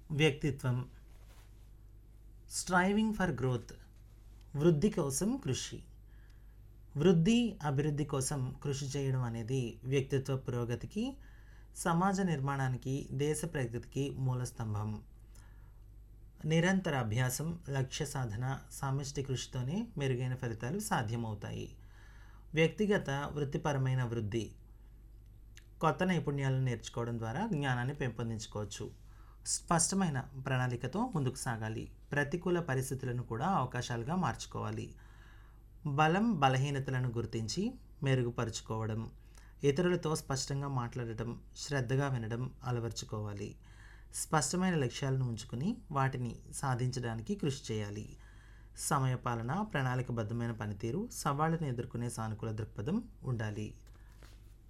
వ్యక్తిత్వం striving for growth వృద్ధి కోసం కృషి వృద్ధి అభివృద్ధి కోసం కృషి చేయడం అనేది వ్యక్తిత్వ పురోగతికి సమాజ నిర్మాణానికి దేశ ప్రగతికి మూల స్తంభం నిరంతర అభ్యాసం లక్ష్య సాధన సమిష్టి కృషితోనే మెరుగైన ఫలితాలు సాధ్యమవుతాయి వ్యక్తిగత వృత్తిపరమైన వృద్ధి కొత్త నైపుణ్యాలను నేర్చుకోవడం ద్వారా జ్ఞానాన్ని పెంపొందించుకోవచ్చు స్పష్టమైన ప్రణాళికతో ముందుకు సాగాలి ప్రతికూల పరిస్థితులను కూడా అవకాశాలుగా మార్చుకోవాలి బలం బలహీనతలను గుర్తించి మెరుగుపరుచుకోవడం ఇతరులతో స్పష్టంగా మాట్లాడటం శ్రద్ధగా వినడం అలవర్చుకోవాలి స్పష్టమైన లక్ష్యాలను ఉంచుకుని వాటిని సాధించడానికి కృషి చేయాలి సమయపాలన ప్రణాళికబద్ధమైన పనితీరు సవాళ్ళను ఎదుర్కొనే సానుకూల దృక్పథం ఉండాలి